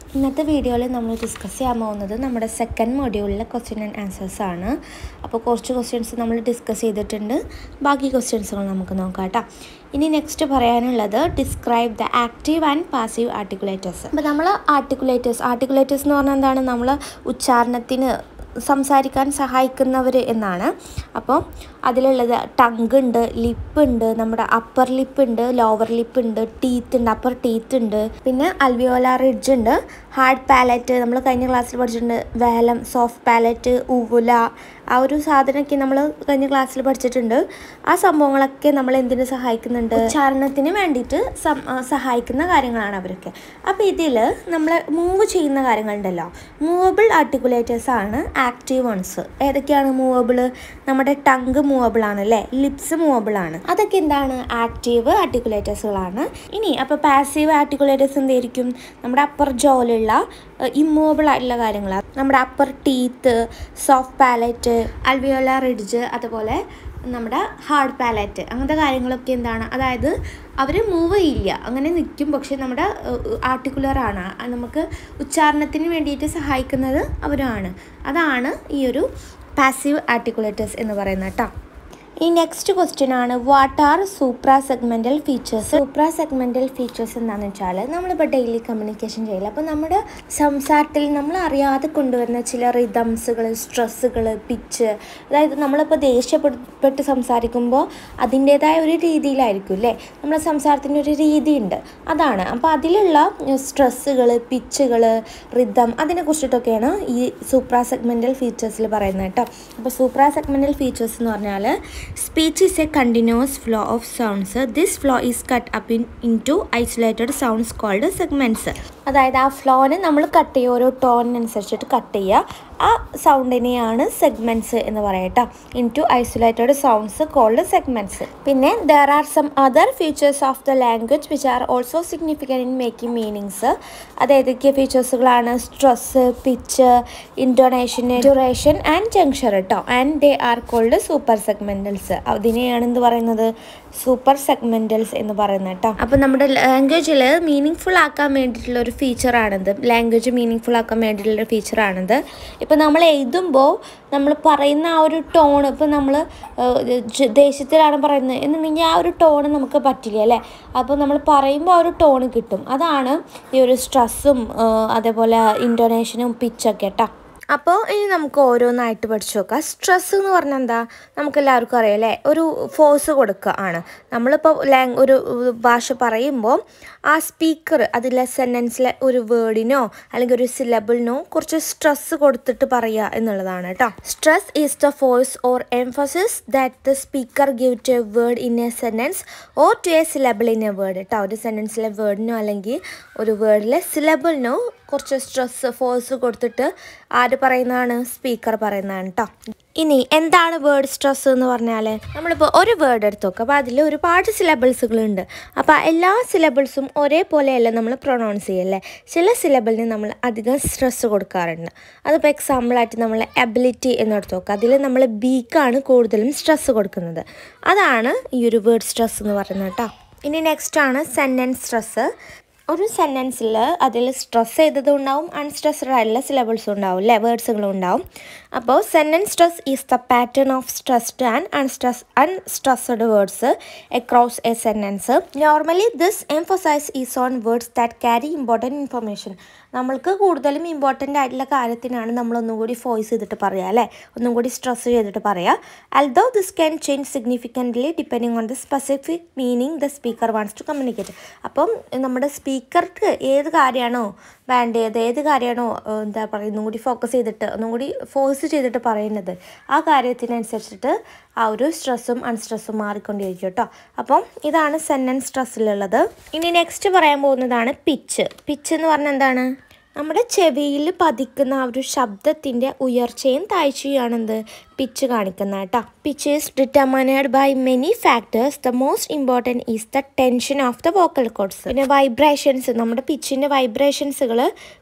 ഇന്നത്തെ വീഡിയോയിൽ നമ്മൾ ഡിസ്കസ് ചെയ്യാൻ പോകുന്നത് നമ്മുടെ സെക്കൻഡ് മൊഡ്യൂളിലെ ക്വസ്റ്റ്യൻ ആൻഡ് ആൻസേഴ്സ് ആണ് അപ്പോൾ കുറച്ച് ക്വസ്റ്റ്യൻസ് നമ്മൾ ഡിസ്കസ് ചെയ്തിട്ടുണ്ട് ബാക്കി ക്വസ്റ്റ്യൻസുകൾ നമുക്ക് നോക്കാം കേട്ടോ ഇനി നെക്സ്റ്റ് പറയാനുള്ളത് describe the active and passive articulators അപ്പോൾ നമ്മൾ ആർട്ടിക്കുലേറ്റേഴ്സ് ആർട്ടിക്കുലേറ്റേഴ്സ് എന്ന് പറഞ്ഞാൽ എന്താണ് നമ്മൾ ഉച്ചാരണത്തിന് സംസാരിക്കാൻ സഹായിക്കുന്നവർ എന്നാണ് അപ്പോൾ അതിലുള്ളത് ടങ്ക് ഉണ്ട് ലിപ്പ് ഉണ്ട് നമ്മുടെ അപ്പർ ലിപ്പ് ഉണ്ട് ലോവർ ലിപ്പ് ഉണ്ട് ടീത്ത് ഉണ്ട് അപ്പർ ടീത്ത് ഉണ്ട് പിന്നെ അൽവിയോല റിഡ്ജ് ഉണ്ട് ഹാർഡ് പാലറ്റ് നമ്മൾ കഴിഞ്ഞ ക്ലാസ്സിൽ പഠിച്ചിട്ടുണ്ട് വേലം സോഫ്റ്റ് പാലറ്റ് ഉവുല ആ ഒരു സാധനമൊക്കെ നമ്മൾ കഴിഞ്ഞ ക്ലാസ്സിൽ പഠിച്ചിട്ടുണ്ട് ആ സംഭവങ്ങളൊക്കെ നമ്മൾ എന്തിനു സഹായിക്കുന്നുണ്ട് ഉച്ചാരണത്തിന് വേണ്ടിയിട്ട് സം- ആ, സഹായിക്കുന്ന കാര്യങ്ങളാണ് അവരൊക്കെ അപ്പോൾ ഇതിൽ നമ്മൾ മൂവ് ചെയ്യുന്ന കാര്യങ്ങളുണ്ടല്ലോ മൂവബിൾ ആർട്ടിക്കുലേറ്റേഴ്സ് ആണ് ആക്റ്റീവ് വൺസ് ഏതൊക്കെയാണ് മൂവബിൾ നമ്മുടെ ടങ്ക് മൂവബിൾ ആണ് അല്ലേ ലിപ്സ് മൂവബിൾ ആണ് അതൊക്കെ എന്താണ് ആക്റ്റീവ് ആർട്ടിക്കുലേറ്റേഴ്സുകളാണ് ഇനി അപ്പോൾ പാസീവ് ആർട്ടിക്കുലേറ്റേഴ്സ് എന്തായിരിക്കും നമ്മുടെ അപ്പർ ജോലുള്ള ഇമ്മൂവബിൾ ആയിട്ടുള്ള കാര്യങ്ങളാണ് നമ്മുടെ upper teeth soft palate alveolar ridge അതുപോലെ നമ്മുടെ ഹാർഡ് പാലറ്റ് അങ്ങനത്തെ കാര്യങ്ങളൊക്കെ എന്താണ് അതായത് അവർ മൂവ് ചെയ്യില്ല അങ്ങനെ നിൽക്കും പക്ഷെ നമ്മുടെ ആർട്ടിക്കുലർ ആണ് ആ നമുക്ക് ഉച്ചാരണത്തിന് വേണ്ടിയിട്ട് സഹായിക്കുന്നത് അവരാണ് അതാണ് ഈ ഒരു പാസീവ് ആർട്ടിക്കുലേറ്റേഴ്സ് എന്ന് പറയുന്നത് കേട്ടോ ഈ നെക്സ്റ്റ് ക്വസ്റ്റ്യൻ ആണ് what are suprasegmental features suprasegmental features എന്താണെന്ന് വെച്ചാൽ നമ്മളിപ്പോൾ ഡെയിലി കമ്മ്യൂണിക്കേഷൻ ചെയ്യില്ല അപ്പോൾ നമ്മുടെ സംസാരത്തിൽ നമ്മൾ അറിയാതെ കൊണ്ടുവരുന്ന ചില റിതംസുകൾ സ്ട്രെസ്സുകൾ പിച്ച് അതായത് നമ്മളിപ്പോൾ ദേഷ്യപ്പെട്ട് സംസാരിക്കുമ്പോൾ അതിൻ്റേതായ ഒരു രീതിയിലായിരിക്കും അല്ലേ നമ്മുടെ സംസാരത്തിൻ്റെ ഒരു രീതിയുണ്ട് അതാണ് അപ്പോൾ അതിലുള്ള സ്ട്രെസ്സുകൾ പിച്ചുകൾ റിതം അതിനെ കുറിച്ചിട്ടൊക്കെയാണ് ഈ സൂപ്രാ സെഗ്മെൻ്റൽ ഫീച്ചേഴ്സിൽ പറയുന്നത് കേട്ടോ അപ്പോൾ സൂപ്രാ സെഗ്മെൻ്റൽ ഫീച്ചേഴ്സ് എന്ന് പറഞ്ഞാൽ speech is a continuous flow of sounds this flow is cut up in into isolated sounds called segments അതായത് ആ ഫ്ലോനെ നമ്മൾ കട്ട് ചെയ്യുക ഓരോ ടോണിനനുസരിച്ചിട്ട് കട്ട് ചെയ്യുക ആ സൗണ്ടിനെയാണ് സെഗ്മെൻറ്റ്സ് എന്ന് പറയട്ടോ into isolated sounds called segments പിന്നെ there are some other features of the language which are also significant in making meanings അത് ഏതൊക്കെ ഫീച്ചേഴ്സുകളാണ് stress pitch intonation duration and junction കേട്ടോ and they are called super segmentals അതിനെയാണ് എന്ത് പറയുന്നത് super സെഗ്മെൻറ്റൽസ് എന്ന് പറയുന്നത് കേട്ടോ അപ്പോൾ നമ്മുടെ ലാംഗ്വേജിൽ മീനിങ് ഫുൾ ആക്കാൻ വേണ്ടിയിട്ടുള്ള ഒരു ഫീച്ചറാണിത് ലാംഗ്വേജ് മീനിങ് ഫുൾ ആക്കാൻ വേണ്ടിയിട്ടുള്ള ഒരു ഫീച്ചറാണിത് ഇപ്പോൾ നമ്മൾ എഴുതുമ്പോൾ നമ്മൾ പറയുന്ന ആ ഒരു ടോൺ ഇപ്പോൾ നമ്മൾ ദേഷ്യത്തിലാണ് പറയുന്നത് എന്നുണ്ടെങ്കിൽ ആ ഒരു ടോൺ നമുക്ക് പറ്റില്ല അല്ലേ അപ്പോൾ നമ്മൾ പറയുമ്പോൾ ആ ഒരു ടോൺ കിട്ടും അതാണ് ഈ ഒരു സ്ട്രെസ്സും അതേപോലെ ഇൻറ്റോനേഷനും പിച്ചൊക്കെ കേട്ടോ അപ്പോൾ ഇനി നമുക്ക് ഓരോന്നായിട്ട് പഠിച്ചു നോക്കാം സ്ട്രെസ് എന്ന് പറഞ്ഞാൽ എന്താ നമുക്ക് എല്ലാവർക്കും അറിയാം അല്ലേ ഒരു ഫോഴ്സ് കൊടുക്കുക ആണ് നമ്മളിപ്പോൾ ലാങ് ഒരു ഭാഷ പറയുമ്പോൾ ആ സ്പീക്കർ അതിലെ സെൻറ്റൻസിലെ ഒരു വേർഡിനോ അല്ലെങ്കിൽ ഒരു സിലബിളിനോ കുറച്ച് സ്ട്രെസ് കൊടുത്തിട്ട് പറയുക എന്നുള്ളതാണ് കേട്ടോ stress is the force or emphasis that the speaker give to a word in a sentence or to a syllable in a word കേട്ടോ ഒരു സെൻറ്റൻസിലെ വേർഡിനോ അല്ലെങ്കിൽ ഒരു വേർഡിലെ സിലബിളിനോ കുറച്ച് സ്ട്രെസ് ഫോഴ്സ് കൊടുത്തിട്ട് ആര് പറയുന്നതാണ് സ്പീക്കർ പറയുന്നതാണ് കേട്ടോ ഇനി എന്താണ് വേർഡ് സ്ട്രെസ് എന്ന് പറഞ്ഞാൽ നമ്മളിപ്പോൾ ഒരു വേർഡ് എടുത്ത് നോക്കുക അപ്പോൾ അതിൽ ഒരുപാട് സിലബിൾസുകളുണ്ട് അപ്പോൾ എല്ലാ സിലബിൾസും ഒരേപോലെയല്ല നമ്മൾ പ്രൊണൗൺസ് ചെയ്യല്ലേ ചില സിലബിളിന് നമ്മൾ അധികം സ്ട്രെസ് കൊടുക്കാറുണ്ട് അതിപ്പോൾ എക്സാമ്പിളായിട്ട് നമ്മൾ എബിലിറ്റി എന്നെടുത്ത് നോക്കുക അതിൽ നമ്മൾ ബീക്കാണ് കൂടുതലും സ്ട്രെസ് കൊടുക്കുന്നത് അതാണ് ഈ ഒരു വേർഡ് സ്ട്രെസ് എന്ന് പറയുന്നത് കേട്ടോ ഇനി നെക്സ്റ്റ് ആണ് സെൻറ്റൻസ് സ്ട്രെസ് ഒരു സെൻറ്റൻസിൽ അതിൽ സ്ട്രെസ് ചെയ്തതും ഉണ്ടാവും അൺസ്ട്രെസ്ഡ് ആയിട്ടുള്ള സിലബിൾസും ഉണ്ടാവും അല്ലേ വേർഡ്സുകളും ഉണ്ടാവും അപ്പോൾ sentence stress is the pattern of stressed and unstress unstressed words across a sentence normally this emphasise is on words that carry important information നമ്മൾക്ക് കൂടുതലും ഇമ്പോർട്ടൻ്റ് ആയിട്ടുള്ള കാര്യത്തിനാണ് നമ്മൾ ഒന്നും കൂടി ഫോയ്സ് ചെയ്തിട്ട് പറയുക അല്ലേ ഒന്നും കൂടി സ്ട്രെസ് ചെയ്തിട്ട് പറയുക although this can change significantly depending on the specific meaning the speaker wants to communicate അപ്പം നമ്മുടെ സ്പീക്കർക്ക് ഏത് കാര്യമാണോ വേണ്ടത് ഏത് കാര്യമാണോ ഏഹ്, എന്താ പറയുക ഒന്നും കൂടി ഫോക്കസ് ചെയ്തിട്ട് ഒന്നും കൂടി ഫോഴ്സ് ചെയ്തിട്ട് പറയുന്നത് ആ കാര്യത്തിനനുസരിച്ചിട്ട് ആ ഒരു സ്ട്രെസ്സും അൺസ്ട്രെസ്സും മാറിക്കൊണ്ടിരിക്കും കേട്ടോ അപ്പം ഇതാണ് സെൻറ്റൻസ് സ്ട്രെസ്സിലുള്ളത് ഇനി നെക്സ്റ്റ് പറയാൻ പോകുന്നതാണ് പിച്ച് പിച്ച് എന്ന് പറഞ്ഞാൽ എന്താണ് നമ്മുടെ ചെവിയിൽ പതിക്കുന്ന ആ ഒരു ശബ്ദത്തിൻ്റെ ഉയർച്ചയും താഴ്ചയുമാണ് എന്ത് പിച്ച് കാണിക്കുന്നത് കേട്ടോ pitch is determined by many factors the most important is the tension of the vocal cords പിന്നെ വൈബ്രേഷൻസ് നമ്മുടെ പിച്ചിൻ്റെ വൈബ്രേഷൻസുകൾ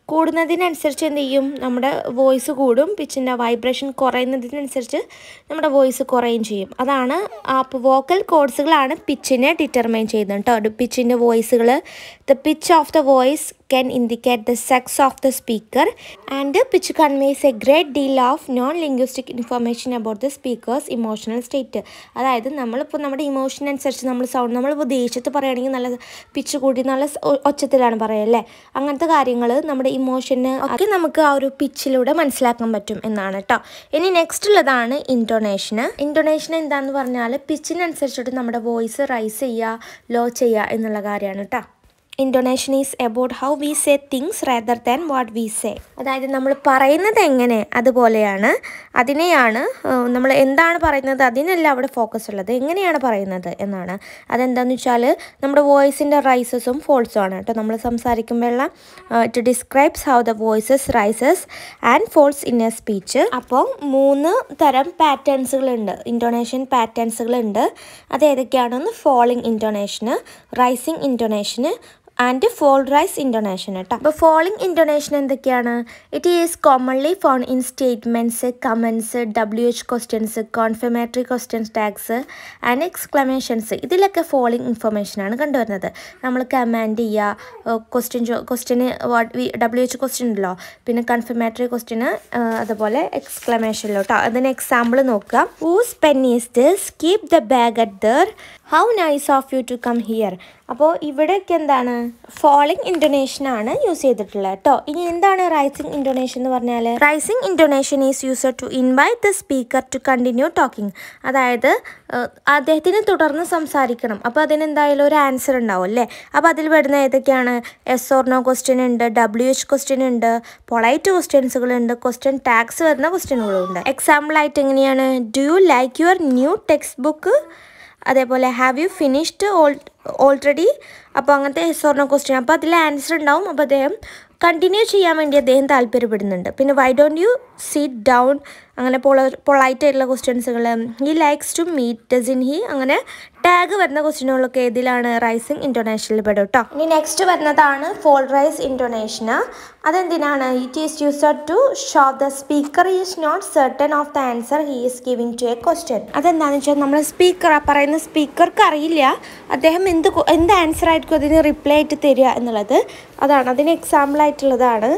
കൂടുന്നതിനനുസരിച്ച് എന്ത് ചെയ്യും നമ്മുടെ വോയിസ് കൂടും പിച്ചിൻ്റെ വൈബ്രേഷൻ കുറയുന്നതിനനുസരിച്ച് നമ്മുടെ വോയിസ് കുറയും ചെയ്യും അതാണ് അപ്പോൾ വോക്കൽ കോഡ്സുകളാണ് പിച്ചിനെ ഡിറ്റർമൈൻ ചെയ്യുന്നത് കേട്ടോ പിച്ചിൻ്റെ വോയിസുകൾ the pitch of the voice can indicate the sex of the speaker and pitch conveys a great deal of non-linguistic information about the speaker's emotional state അതായത് നമ്മളിപ്പോൾ നമ്മുടെ ഇമോഷൻ അനുസരിച്ച് നമ്മൾ സൗണ്ട് നമ്മളിപ്പോൾ ദേഷ്യത്ത് പറയുകയാണെങ്കിൽ നല്ല പിച്ച് കൂടി നല്ല സ് ഒ- ഒച്ചത്തിലാണ് പറയല്ലേ അങ്ങനത്തെ കാര്യങ്ങൾ നമ്മുടെ ഇമോഷന് ഒക്കെ നമുക്ക് ആ ഒരു പിച്ചിലൂടെ മനസ്സിലാക്കാൻ പറ്റും എന്നാണ് കേട്ടോ ഇനി നെക്സ്റ്റ് ഉള്ളതാണ് ഇൻറ്റോണേഷന് ഇൻറ്റോണേഷൻ എന്താന്ന് പറഞ്ഞാൽ പിച്ചിനനുസരിച്ചിട്ട് നമ്മുടെ വോയിസ് റൈസ് ചെയ്യുക ലോ ചെയ്യുക എന്നുള്ള കാര്യമാണ് കേട്ടോ intonation is about how we say things rather than what we say അതായത് നമ്മൾ പറയുന്നത് എങ്ങനെ അതുപോലെയാണ് അതിനെയാണ് നമ്മൾ എന്താണ് പറയുന്നത് അതിനല്ല അവിടെ ഫോക്കസ് ഉള്ളത് എങ്ങനെയാണ് പറയുന്നത് എന്നാണ് അതെന്താണെന്ന് വെച്ചാൽ നമ്മുടെ വോയിസിൻ്റെ റൈസസും ഫോൾസും ആണ് കേട്ടോ നമ്മൾ സംസാരിക്കുമ്പോഴുള്ള it describes how the voices rises and falls in a speech അപ്പോൾ മൂന്ന് തരം പാറ്റേൺസുകളുണ്ട് ഇൻറ്റോണേഷൻ പാറ്റേൺസുകളുണ്ട് അത് ഏതൊക്കെയാണെന്ന് falling intonation rising intonation and fall rise intonation കേട്ടോ അപ്പോൾ ഫോളിംഗ് ഇൻറ്റോണേഷൻ എന്തൊക്കെയാണ് it is commonly found in statements commands W H questions confirmatory questions tags and exclamations ഇതിലൊക്കെ ഫോളിംഗ് ഇൻഫർമേഷനാണ് കണ്ടുവരുന്നത് നമ്മൾ കമാൻഡ് ചെയ്യുക question question what we W H question ഉണ്ടല്ലോ പിന്നെ കൺഫർമേറ്ററി ക്വസ്റ്റ്യന് അതുപോലെ എക്സ്ക്ലമേഷനിലോ കേട്ടോ അതിന് എക്സാമ്പിൾ നോക്കുക whose pen is this keep the bag at there how nice of you to come here അപ്പോൾ ഇവിടെയൊക്കെ എന്താണ് ഫോളിംഗ് ഇൻറ്റോനേഷൻ ആണ് യൂസ് ചെയ്തിട്ടുള്ളത് കേട്ടോ ഇനി എന്താണ് റൈസിംഗ് ഇൻറ്റോനേഷൻ എന്ന് പറഞ്ഞാൽ rising intonation is used to invite the speaker to continue talking അതായത് ഏഹ്, അദ്ദേഹത്തിന് തുടർന്ന് സംസാരിക്കണം അപ്പോൾ അതിന് എന്തായാലും ഒരു ആൻസർ ഉണ്ടാവും അല്ലേ അപ്പോൾ അതിൽ വരുന്ന ഏതൊക്കെയാണ് എസ് ഓർ നോ ക്വസ്റ്റ്യൻ ഉണ്ട് ഡബ്ല്യു എച്ച് ക്വസ്റ്റ്യൻ ഉണ്ട് പൊളൈറ്റ് ക്വസ്റ്റ്യൻസുകളുണ്ട് ക്വസ്റ്റ്യൻ ടാക്സ് വരുന്ന ക്വസ്റ്റ്യനുകളുണ്ട് എക്സാമ്പിൾ ആയിട്ട് എങ്ങനെയാണ് do you like your new text book അതേപോലെ have you finished all already അപ്പോൾ അങ്ങനത്തെ എസ് ക്വസ്റ്റ്യൻ അപ്പോൾ അതിൽ ആൻസർ ഉണ്ടാവും അപ്പോൾ അദ്ദേഹം കണ്ടിന്യൂ ചെയ്യാൻ വേണ്ടി അദ്ദേഹം താല്പര്യപ്പെടുന്നുണ്ട് പിന്നെ why don't you sit down അങ്ങനെ പൊള പൊളൈറ്റ് ആയിട്ടുള്ള ക്വസ്റ്റ്യൻസുകൾ he likes to meet doesn't he അങ്ങനെ ടാഗ് വരുന്ന ക്വസ്റ്റ്യനുകളൊക്കെ ഏതിലാണ് റൈസിങ് ഇൻറ്റോനേഷനിൽ പെടും കേട്ടോ ഇനി നെക്സ്റ്റ് വരുന്നതാണ് ഫോൾ റൈസ് ഇൻറ്റോനേഷന് അതെന്തിനാണ് it is used to show the speaker is not certain of the answer he is giving to a question അതെന്താണെന്ന് വെച്ചാൽ നമ്മൾ സ്പീക്കർ ആ പറയുന്ന സ്പീക്കർക്ക് അറിയില്ല അദ്ദേഹം എന്ത് കൊ- എന്ത് ആൻസർ ആയിരിക്കും അതിന് റിപ്ലൈ ആയിട്ട് തരിക എന്നുള്ളത് അതാണ് അതിന് എക്സാമ്പിൾ ആയിട്ടുള്ളതാണ്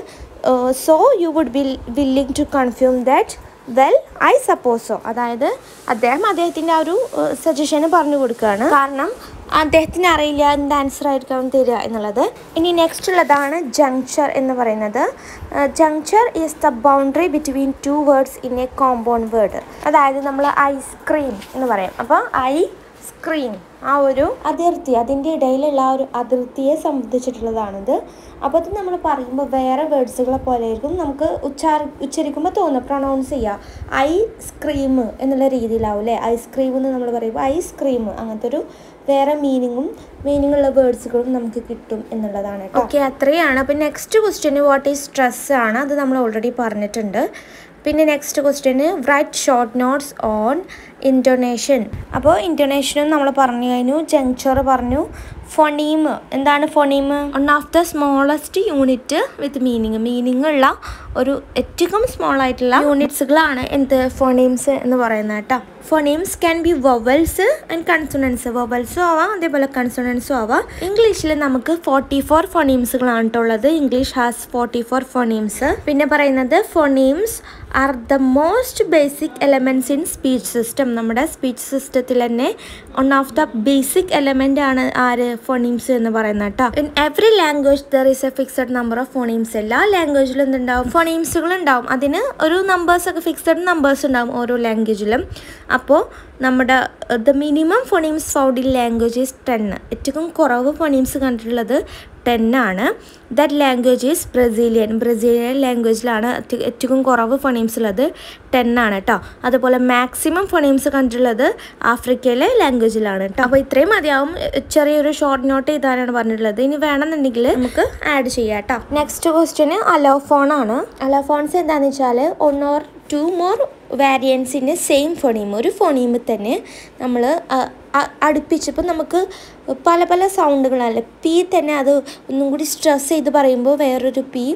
so you would be willing to confirm that well I suppose so അതായത് അദ്ദേഹം അദ്ദേഹത്തിൻ്റെ ആ ഒരു സജഷന് പറഞ്ഞു കൊടുക്കുകയാണ് കാരണം അദ്ദേഹത്തിന് അറിയില്ല എന്ത് ആൻസർ ആയിരിക്കും അവൻ തരിക എന്നുള്ളത് ഇനി നെക്സ്റ്റ് ഉള്ളതാണ് ജങ്ചർ എന്ന് പറയുന്നത് juncture is the boundary between two words in a compound word അതായത് നമ്മൾ ഐസ്ക്രീം എന്ന് പറയും അപ്പോൾ ഐ സ്ക്രീൻ ആ ഒരു അതിർത്തി അതിൻ്റെ ഇടയിലുള്ള ആ ഒരു അതിർത്തിയെ സംബന്ധിച്ചിട്ടുള്ളതാണിത് അപ്പോൾ അത് നമ്മൾ പറയുമ്പോൾ വേറെ വേർഡ്സുകളെ പോലെ ആയിരിക്കും നമുക്ക് ഉച്ചാര ഉച്ചരിക്കുമ്പോൾ തോന്നുക പ്രൊണൗൺസ് ചെയ്യുക ഐ സ്ക്രീം എന്നുള്ള രീതിയിലാവും അല്ലേ ഐസ്ക്രീം എന്ന് നമ്മൾ പറയുമ്പോൾ ഐസ്ക്രീം അങ്ങനത്തെ ഒരു വേറെ മീനിങ്ങും മീനിങ് ഉള്ള വേർഡ്സുകളും നമുക്ക് കിട്ടും എന്നുള്ളതാണ് ഓക്കെ അത്രയാണ് അപ്പോൾ next question what is stress ആണ് അത് നമ്മൾ ഓൾറെഡി പറഞ്ഞിട്ടുണ്ട് പിന്നെ next question write short notes on intonation അപ്പോൾ ഇൻറ്റോനേഷനും നമ്മൾ പറഞ്ഞു കഴിഞ്ഞു ജങ്ചർ പറഞ്ഞു ഫൊണീം എന്താണ് phoneme one of the smallest unit with meaning meaning ഉള്ള ഒരു ഏറ്റവും സ്മോൾ ആയിട്ടുള്ള യൂണിറ്റ്സുകളാണ് എന്ത് ഫൊണീംസ് എന്ന് പറയുന്നത് കേട്ടോ phonemes can be vowels and consonants വൊവൽസും ആവാം അതേപോലെ കൺസണൻസും ആവാം ഇംഗ്ലീഷിൽ നമുക്ക് ഫോർട്ടി ഫോർ ഫൊണീംസുകളാണ് കേട്ടോ ഉള്ളത് English has forty four phonemes പിന്നെ പറയുന്നത് phonemes are the most basic elements in speech system നമ്മുടെ സ്പീച്ച് സിസ്റ്റത്തിൽ തന്നെ one of the basic element ആണ് ആര് ഫോണീംസ് എന്ന് പറയുന്നത് കേട്ടോ in every language there is a fixed number of phonemes എല്ലാ ലാംഗ്വേജിലും എന്തുണ്ടാവും ഫോണീംസുകൾ ഉണ്ടാവും അതിന് ഒരു നമ്പേഴ്സ് ഒക്കെ ഫിക്സഡ് നമ്പേഴ്സ് ഉണ്ടാവും ഓരോ ലാംഗ്വേജിലും അപ്പോൾ നമ്മുടെ the minimum phonemes found in language is ten ഏറ്റവും കുറവ് ഫോണീംസ് കണ്ടിട്ടുള്ളത് ടെൻ ആണ് that language is Brazilian Brazilian ലാംഗ്വേജിലാണ് ഏറ്റവും കുറവ് ഫൊണീംസ് ഉള്ളത് ടെൻ ആണ് കേട്ടോ അതുപോലെ മാക്സിമം ഫൊണീംസ് കണ്ടിട്ടുള്ളത് ആഫ്രിക്കയിലെ ലാംഗ്വേജിലാണ് കേട്ടോ അപ്പോൾ ഇത്രയും മതിയാവും ചെറിയൊരു ഷോർട്ട് നോട്ട് ചെയ്താനാണ് പറഞ്ഞിട്ടുള്ളത് ഇനി വേണമെന്നുണ്ടെങ്കിൽ നമുക്ക് ആഡ് ചെയ്യാം കേട്ടോ നെക്സ്റ്റ് ക്വസ്റ്റ്യന് അലോഫോൺ ആണ് അലോഫോൺസ് എന്താണെന്ന് വെച്ചാൽ ഒൺ ഓർ ടു മോർ വാരിയൻസിൻ്റെ സെയിം ഫോണീം ഒരു ഫോണീമിൽ തന്നെ നമ്മൾ അടുപ്പിച്ചപ്പോൾ നമുക്ക് പല പല സൗണ്ടുകളല്ലേ പി തന്നെ അത് ഒന്നും കൂടി സ്ട്രെസ് ചെയ്ത് പറയുമ്പോൾ വേറൊരു പി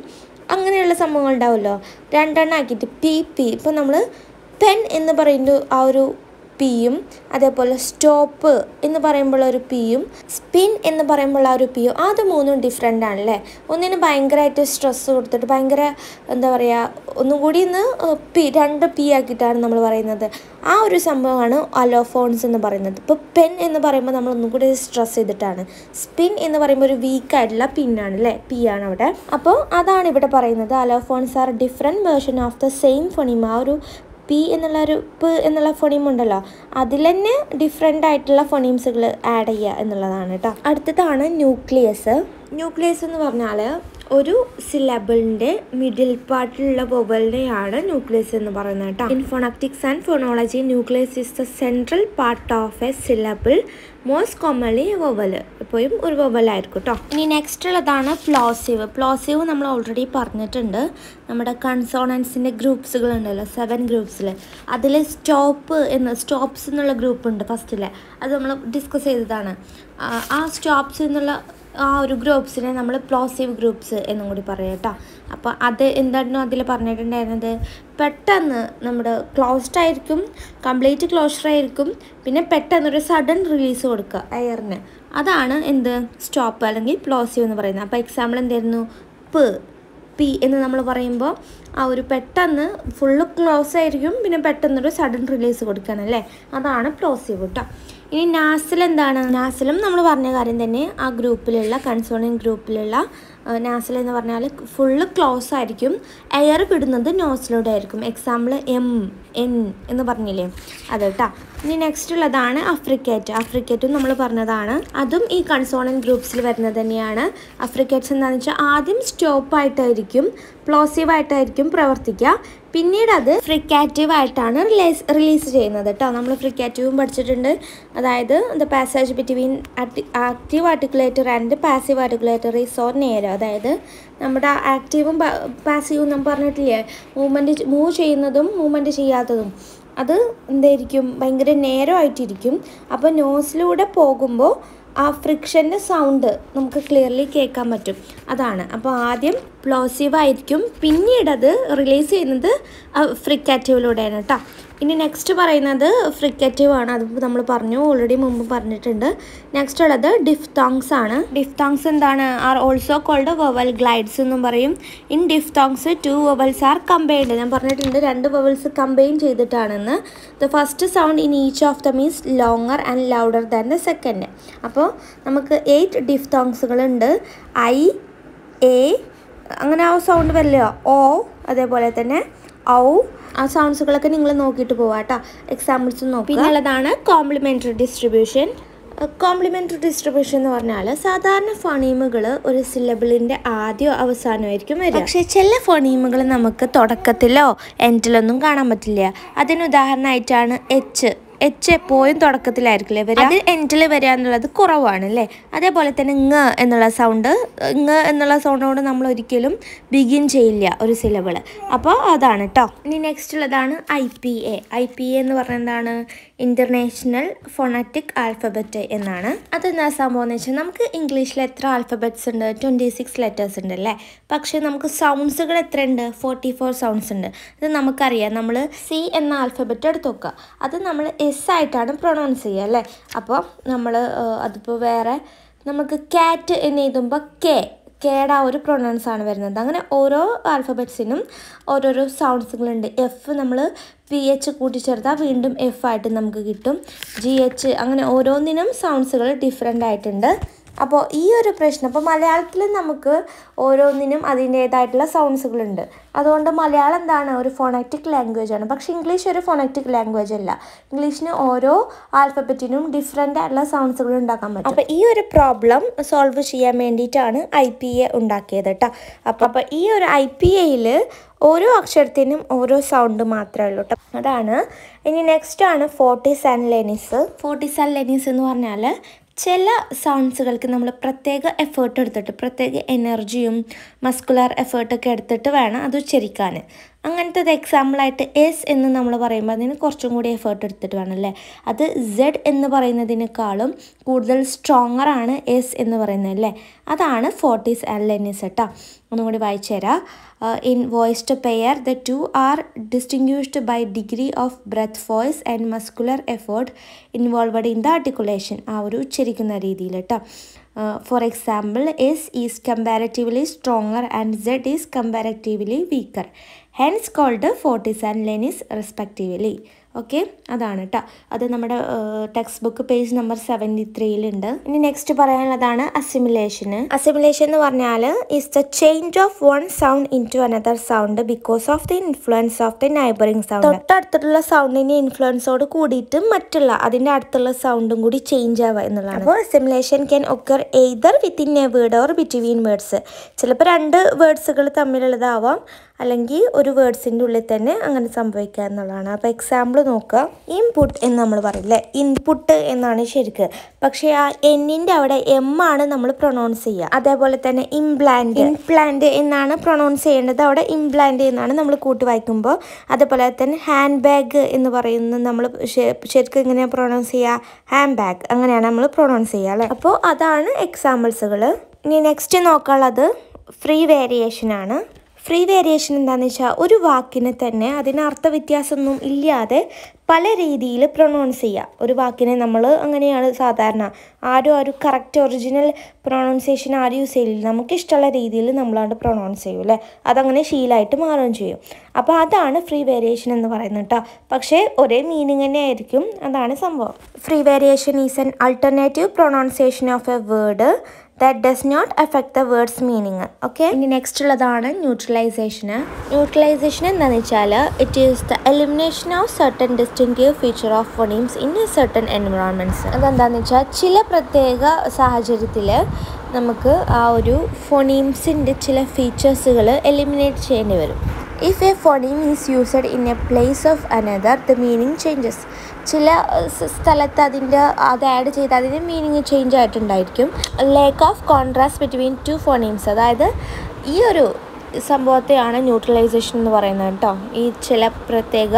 അങ്ങനെയുള്ള സംഭവങ്ങൾ ഉണ്ടാവുമല്ലോ രണ്ടെണ്ണം ആക്കിയിട്ട് പി പി ഇപ്പോൾ നമ്മൾ പെൻ എന്ന് പറയുന്ന ആ ഒരു പിയും അതേപോലെ സ്റ്റോപ്പ് എന്ന് പറയുമ്പോൾ ഒരു പിയും സ്പിൻ എന്ന് പറയുമ്പോൾ ആ ഒരു പിയും അത് മൂന്നും ഡിഫറെൻ്റ് ആണല്ലേ ഒന്നിന് ഭയങ്കരമായിട്ട് സ്ട്രെസ് കൊടുത്തിട്ട് ഭയങ്കര എന്താ പറയുക ഒന്നും കൂടി ഇന്ന് പി രണ്ട് പി ആക്കിയിട്ടാണ് നമ്മൾ പറയുന്നത് ആ ഒരു സംഭവമാണ് അലോഫോൺസ് എന്ന് പറയുന്നത് ഇപ്പോൾ പെൻ എന്ന് പറയുമ്പോൾ നമ്മൾ ഒന്നും കൂടി സ്ട്രെസ് ചെയ്തിട്ടാണ് സ്പിൻ എന്ന് പറയുമ്പോൾ ഒരു വീക്ക് ആയിട്ടുള്ള പിന്നാണ് അല്ലേ പി ആണ് അവിടെ അപ്പോൾ അതാണ് ഇവിടെ പറയുന്നത് allophones are different version of the same phoneme ആ ഒരു പി എന്നുള്ള ഒരു പ് എന്നുള്ള ഫോണീം ഉണ്ടല്ലോ അതിൽ തന്നെ ഡിഫറെൻ്റ് ആയിട്ടുള്ള ഫോണീംസുകൾ ആഡ് ചെയ്യുക എന്നുള്ളതാണ് കേട്ടോ അടുത്തതാണ് ന്യൂക്ലിയസ് ന്യൂക്ലിയസ് എന്ന് പറഞ്ഞാൽ ഒരു സിലബിളിൻ്റെ മിഡിൽ പാർട്ടിലുള്ള വൊവലിനെയാണ് ന്യൂക്ലിയസ് എന്ന് പറയുന്നത് കേട്ടോ in phonetics and phonology nucleus is the central part of a syllable most commonly vowel എപ്പോഴും ഒരു വൊവലായിരിക്കും കേട്ടോ ഇനി നെക്സ്റ്റ് ഉള്ളതാണ് പ്ലോസീവ് പ്ലോസീവ് നമ്മൾ ഓൾറെഡി പറഞ്ഞിട്ടുണ്ട് നമ്മുടെ കൺസോണൻസിൻ്റെ ഗ്രൂപ്പ്സുകൾ ഉണ്ടല്ലോ സെവൻ ഗ്രൂപ്പ്സിൽ അതിൽ സ്റ്റോപ്പ് എന്ന് സ്റ്റോപ്സ് എന്നുള്ള ഗ്രൂപ്പ് ഉണ്ട് ഫസ്റ്റിൽ അത് നമ്മൾ ഡിസ്കസ് ചെയ്തതാണ് ആ സ്റ്റോപ്സ് എന്നുള്ള ആ ഒരു ഗ്രൂപ്പ്സിനെ നമ്മൾ പ്ലോസീവ് ഗ്രൂപ്പ്സ് എന്നും കൂടി പറയാം കേട്ടോ അപ്പോൾ അത് എന്തായിരുന്നു അതിൽ പറഞ്ഞിട്ടുണ്ടായിരുന്നത് പെട്ടെന്ന് നമ്മുടെ ക്ലോസ്ഡ് ആയിരിക്കും കംപ്ലീറ്റ് ക്ലോഷർ ആയിരിക്കും പിന്നെ പെട്ടെന്നൊരു സഡൻ റിലീസ് കൊടുക്കുക എയറിന് അതാണ് എന്ത് സ്റ്റോപ്പ് അല്ലെങ്കിൽ പ്ലോസീവ് എന്ന് പറയുന്നത് അപ്പോൾ എക്സാമ്പിൾ എന്തായിരുന്നു പ് പി എന്ന് നമ്മൾ പറയുമ്പോൾ ആ ഒരു പെട്ടെന്ന് ഫുള്ള് ക്ലോസ് ആയിരിക്കും പിന്നെ പെട്ടെന്നൊരു സഡൻ റിലീസ് കൊടുക്കണം അല്ലേ അതാണ് പ്ലോസീവ് കേട്ടോ ഇനി നാസിൽ എന്താണ് നാസിലും നമ്മൾ പറഞ്ഞ കാര്യം തന്നെ ആ ഗ്രൂപ്പിലുള്ള കൺസോണിങ് ഗ്രൂപ്പിലുള്ള നാസിൽ എന്ന് പറഞ്ഞാൽ ഫുള്ള് ക്ലോസ് ആയിരിക്കും എയർ വിടുന്നത് നോസിലൂടെ ആയിരിക്കും എക്സാമ്പിൾ എം എൻ എന്ന് പറഞ്ഞില്ലേ അത് കേട്ടോ ഇനി നെക്സ്റ്റ് ഉള്ളതാണ് അഫ്രിക്കേറ്റ് അഫ്രിക്കേറ്റും നമ്മൾ പറഞ്ഞതാണ് അതും ഈ കൺസോണൻ ഗ്രൂപ്പ്സിൽ വരുന്നത് തന്നെയാണ് അഫ്രിക്കേറ്റ്സ് എന്താണെന്ന് വെച്ചാൽ ആദ്യം സ്റ്റോപ്പ് ആയിട്ടായിരിക്കും പ്ലോസീവ് ആയിട്ടായിരിക്കും പ്രവർത്തിക്കുക പിന്നീട് അത് ഫ്രിക്കാറ്റീവ് ആയിട്ടാണ് റിലീസ് റിലീസ് ചെയ്യുന്നത് കേട്ടോ നമ്മൾ ഫ്രിക്കാറ്റീവും പഠിച്ചിട്ടുണ്ട് അതായത് the passage between active articulator and passive articulator is or narrow അതായത് നമ്മുടെ ആക്റ്റീവും പാസീവും നമ്മൾ പറഞ്ഞിട്ടില്ലേ മൂവ്മെൻറ്റ് മൂവ് ചെയ്യുന്നതും മൂവ്മെൻറ്റ് ചെയ്യാത്തതും അത് എന്തായിരിക്കും ഭയങ്കര നേരമായിട്ടിരിക്കും അപ്പോൾ നോസിലൂടെ പോകുമ്പോൾ ആ ഫ്രിക്ഷൻ്റെ സൗണ്ട് നമുക്ക് ക്ലിയർലി കേൾക്കാൻ പറ്റും അതാണ് അപ്പോൾ ആദ്യം പ്ലോസീവ് ആയിരിക്കും പിന്നീട് അത് റിലീസ് ചെയ്യുന്നത് ഫ്രിക്കാറ്റീവിലൂടെയാണ് കേട്ടോ ഇനി നെക്സ്റ്റ് പറയുന്നത് ഫ്രിക്കറ്റീവ് ആണ് അത് നമ്മൾ പറഞ്ഞു ഓൾറെഡി മുമ്പ് പറഞ്ഞിട്ടുണ്ട് നെക്സ്റ്റ് ഉള്ളത് ഡിഫ്തോങ്സ് ആണ് ഡിഫ്തോങ്സ് എന്താണ് are also called vowel glides എന്നും പറയും in diphthongs two vowels are combined ഞാൻ പറഞ്ഞിട്ടുണ്ട് രണ്ട് വവൽസ് കമ്പൈൻ ചെയ്തിട്ടാണെന്ന് the first sound in each of the means longer and louder than the second അപ്പോൾ നമുക്ക് എയ്റ്റ് ഡിഫ്തോങ്സുകളുണ്ട് ഐ എ അങ്ങനെ ആ സൗണ്ട് വരില്ല ഓ അതേപോലെ തന്നെ ഔ ആ സൗണ്ട്സുകളൊക്കെ നിങ്ങൾ നോക്കിയിട്ട് പോവാം കേട്ടോ എക്സാമ്പിൾസ് നോക്കുക പിന്നെ ഉള്ളതാണ് കോംപ്ലിമെൻ്ററി ഡിസ്ട്രിബ്യൂഷൻ കോംപ്ലിമെൻ്ററി ഡിസ്ട്രിബ്യൂഷൻ എന്ന് പറഞ്ഞാൽ സാധാരണ ഫണീമുകൾ ഒരു സിലബിളിൻ്റെ ആദ്യമോ അവസാനമായിരിക്കും വരിക പക്ഷേ ചില ഫണീമുകൾ നമുക്ക് തുടക്കത്തിലോ എൻഡിലൊന്നും കാണാൻ പറ്റില്ല അതിന് ഉദാഹരണമായിട്ടാണ് എച്ച് എച്ച് എപ്പോഴും തുടക്കത്തിലായിരിക്കില്ലേ വരിക അത് എൻഡിൽ വരിക എന്നുള്ളത് കുറവാണ് അല്ലേ അതേപോലെ തന്നെ ങ എന്നുള്ള സൗണ്ട് ങ എന്നുള്ള സൗണ്ടോട് നമ്മൾ ഒരിക്കലും ബിഗിൻ ചെയ്യില്ല ഒരു സിലബിൾ അപ്പോൾ അതാണ് കേട്ടോ ഇനി നെക്സ്റ്റ് ഉള്ളതാണ് I P A I P A എന്ന് പറഞ്ഞാൽ എന്താണ് ഇൻ്റർനാഷണൽ ഫോണറ്റിക് ആൽഫബറ്റ് എന്നാണ് അതെന്താ സംഭവം എന്ന് വെച്ചാൽ നമുക്ക് ഇംഗ്ലീഷിൽ എത്ര ആൽഫബറ്റ്സ് ഉണ്ട് ട്വൻറ്റി സിക്സ് ലെറ്റേഴ്സ് ഉണ്ട് അല്ലേ പക്ഷേ നമുക്ക് സൗണ്ട്സുകൾ എത്ര ഉണ്ട് ഫോർട്ടി ഫോർ സൗണ്ട്സ് ഉണ്ട് അത് നമുക്കറിയാം നമ്മൾ സി എന്ന ആൽഫബറ്റ് എടുത്ത് നോക്കുക അത് നമ്മൾ എസ് ആയിട്ടാണ് പ്രൊണൗൺസ് ചെയ്യുക അല്ലേ അപ്പോൾ നമ്മൾ അതിപ്പോൾ വേറെ നമുക്ക് ക്യാറ്റ് എന്ന് എഴുതുമ്പോൾ കെ കേടെ ആ ഒരു പ്രൊണൗൺസ് ആണ് വരുന്നത് അങ്ങനെ ഓരോ ആൽഫബറ്റ്സിനും ഓരോരോ സൗണ്ട്സുകളുണ്ട് എഫ് നമ്മൾ പി എച്ച് കൂട്ടിച്ചേർത്താൽ വീണ്ടും എഫ് ആയിട്ട് നമുക്ക് കിട്ടും ജി എച്ച് അങ്ങനെ ഓരോന്നിനും സൗണ്ട്സുകൾ ഡിഫറെൻ്റ് ആയിട്ടുണ്ട് അപ്പോൾ ഈ ഒരു പ്രശ്നം അപ്പോൾ മലയാളത്തിൽ നമുക്ക് ഓരോന്നിനും അതിൻ്റേതായിട്ടുള്ള സൗണ്ട്സുകളുണ്ട് അതുകൊണ്ട് മലയാളം എന്താണ് ഒരു ഫോണറ്റിക് ലാംഗ്വേജ് ആണ് പക്ഷേ ഇംഗ്ലീഷ് ഒരു ഫോണറ്റിക് ലാംഗ്വേജ് അല്ല ഇംഗ്ലീഷിന് ഓരോ ആൽഫബറ്റിനും ഡിഫറെൻ്റ് ആയിട്ടുള്ള സൗണ്ട്സുകൾ ഉണ്ടാക്കാൻ പറ്റും അപ്പോൾ ഈ ഒരു പ്രോബ്ലം സോൾവ് ചെയ്യാൻ വേണ്ടിയിട്ടാണ് ഐ പി എ ഉണ്ടാക്കിയത് കേട്ടോ അപ്പോൾ അപ്പോൾ ഈ ഒരു ഐ പി എയിൽ ഓരോ അക്ഷരത്തിനും ഓരോ സൗണ്ട് മാത്രമേ ഉള്ളൂ കേട്ടോ അതാണ് ഇനി നെക്സ്റ്റ് ആണ് fortis and lenis fortis and lenis എന്ന് പറഞ്ഞാൽ ചില സൗണ്ട്സുകൾക്ക് നമ്മൾ പ്രത്യേക എഫേർട്ട് എടുത്തിട്ട് പ്രത്യേക എനർജിയും മസ്കുലർ എഫേർട്ടൊക്കെ എടുത്തിട്ട് വേണം അത് ഉച്ചരിക്കാൻ അങ്ങനത്തെ എക്സാമ്പിളായിട്ട് എസ് എന്ന് നമ്മൾ പറയുമ്പോൾ അതിന് കുറച്ചും കൂടി എഫേർട്ട് എടുത്തിട്ട് വേണം അല്ലേ അത് സെഡ് എന്ന് പറയുന്നതിനേക്കാളും കൂടുതൽ സ്ട്രോങ്ങർ ആണ് എസ് എന്ന് പറയുന്നത് അല്ലേ അതാണ് ഫോർട്ടീസ് ആൻഡ് ലെന്നിസ് കേട്ടോ ഒന്നും കൂടി വായിച്ചു തരാം in voice two pair the two are distinguished by degree of breath voice and muscular effort involved in the articulation ആ ഒരു ഉച്ചരിക്കുന്ന രീതിയിൽ കേട്ടോ for example S is comparatively stronger and Z is comparatively weaker hence called fortis and lenis respectively okay അതാണ് കേട്ടോ അത് നമ്മുടെ textbook page number seventy ത്രീയിലുണ്ട് ഇനി നെക്സ്റ്റ് പറയാനുള്ളതാണ് അസിമുലേഷന് അസിമുലേഷൻ എന്ന് പറഞ്ഞാൽ is the change of one sound in to another sound because of the influence of the neighbouring sound തൊട്ടടുത്തുള്ള സൗണ്ടിന്റെ ഇൻഫ്ലുവൻസോട് കൂടിയിട്ട് മറ്റുള്ള അതിന്റെ അടുത്തുള്ള സൗണ്ടും കൂടി ചേഞ്ച് ആവുക എന്നുള്ളതാണ് അപ്പോൾ assimilation can occur either within a word or between words ചിലപ്പോൾ രണ്ട് വേർഡ്സുകൾ തമ്മിലുള്ളതാവാം അല്ലെങ്കിൽ ഒരു വേർഡ്സിൻ്റെ ഉള്ളിൽ തന്നെ അങ്ങനെ സംഭവിക്കുക എന്നുള്ളതാണ് അപ്പോൾ എക്സാമ്പിൾ നോക്കുക ഇൻപുട്ട് എന്ന് നമ്മൾ പറയില്ലേ ഇൻപുട്ട് എന്നാണ് ശരിക്ക് പക്ഷേ ആ എന്നിൻ്റെ അവിടെ എം ആണ് നമ്മൾ പ്രൊണൗൺസ് ചെയ്യുക അതേപോലെ തന്നെ ഇംപ്ലാന്റ് ഇംപ്ലാന്റ് എന്നാണ് പ്രൊണൗൺസ് ചെയ്യേണ്ടത് അവിടെ ഇംപ്ലാന്റ് എന്നാണ് നമ്മൾ കൂട്ടി വായിക്കുമ്പോൾ അതേപോലെ തന്നെ ഹാൻഡ് ബാഗ് എന്ന് പറയുന്നത് നമ്മൾ ശരിക്കും എങ്ങനെ പ്രൊണൗൺസ് ചെയ്യുക ഹാൻഡ് ബാഗ് അങ്ങനെയാണ് നമ്മൾ പ്രൊണൗൺസ് ചെയ്യുക അല്ലേ അപ്പോൾ അതാണ് എക്സാമ്പിൾസുകൾ ഇനി നെക്സ്റ്റ് നോക്കാനുള്ളത് ഫ്രീ വേരിയേഷൻ ആണ് ഫ്രീ വേരിയേഷൻ എന്താണെന്ന് വെച്ചാൽ ഒരു വാക്കിനെ തന്നെ അതിന് അർത്ഥവ്യത്യാസമൊന്നും ഇല്ലാതെ പല രീതിയിൽ പ്രൊണൗൺസ് ചെയ്യുക ഒരു വാക്കിനെ നമ്മൾ അങ്ങനെയാണ് സാധാരണ ആരും ഒരു കറക്റ്റ് ഒറിജിനൽ പ്രൊണൗൺസിയേഷൻ ആരും യൂസ് ചെയ്യില്ല നമുക്ക് ഇഷ്ടമുള്ള രീതിയിൽ നമ്മളാണ്ട് പ്രൊണൗൺസ് ചെയ്യും അല്ലേ അതങ്ങനെ ശീലമായിട്ട് മാറുകയും ചെയ്യും അപ്പോൾ അതാണ് ഫ്രീ വേരിയേഷൻ എന്ന് പറയുന്നത് കേട്ടോ പക്ഷേ ഒരേ മീനിങ് തന്നെ ആയിരിക്കും അതാണ് സംഭവം free variation is an alternative pronunciation of a word that does not effect the word's meaning okay ഇനി നെക്സ്റ്റ് ഉള്ളതാണ് ന്യൂട്രലൈസേഷന് ന്യൂട്രലൈസേഷൻ എന്താണെന്ന് വെച്ചാൽ it is the elimination of certain distinctive feature of phonemes in a certain environments അതെന്താണെന്ന് വെച്ചാൽ ചില പ്രത്യേക സാഹചര്യത്തിൽ നമുക്ക് ആ ഒരു ഫോണീംസിൻ്റെ ചില ഫീച്ചേഴ്സുകൾ എലിമിനേറ്റ് ചെയ്യേണ്ടി വരും if a phoneme is used in a place of another the meaning changes ചില സ്ഥലത്ത് അതിൻ്റെ അത് ആഡ് ചെയ്ത് അതിൻ്റെ മീനിങ് ചേഞ്ച് ആയിട്ടുണ്ടായിരിക്കും lack of contrast between two phonemes അതായത് ഈ ഒരു സംഭവത്തെയാണ് ന്യൂട്രലൈസേഷൻ എന്ന് പറയുന്നത് കേട്ടോ ഈ ചില പ്രത്യേക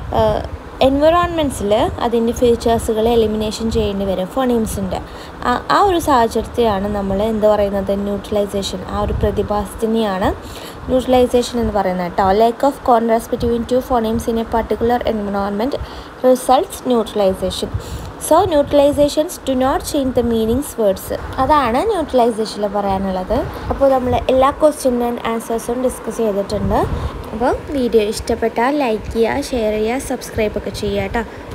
എൻവിറോൺമെൻറ്റ്സിൽ അതിൻ്റെ ഫീച്ചേഴ്സുകൾ എലിമിനേഷൻ ചെയ്യേണ്ടി വരും ഫോണീംസിൻ്റെ ആ ഒരു സാഹചര്യത്തെയാണ് നമ്മൾ എന്ത് പറയുന്നത് ന്യൂട്രലൈസേഷൻ ആ ഒരു പ്രതിഭാസത്തിനെയാണ് ന്യൂട്രലൈസേഷൻ എന്ന് പറയുന്നത് കേട്ടോ lack of contrast between two phonemes in a particular environment results neutralisation so neutralisations do not change the meanings words അതാണ് ന്യൂട്രലൈസേഷനിൽ പറയാനുള്ളത് അപ്പോൾ നമ്മൾ എല്ലാ ക്വസ്റ്റ്യൻ ആൻഡ് ആൻസേഴ്സും ഡിസ്കസ് ചെയ്തിട്ടുണ്ട് അപ്പോൾ വീഡിയോ ഇഷ്ടപ്പെട്ടാൽ ലൈക്ക് ചെയ്യുക ഷെയർ ചെയ്യുക സബ്സ്ക്രൈബ് ഒക്കെ ചെയ്യുക കേട്ടോ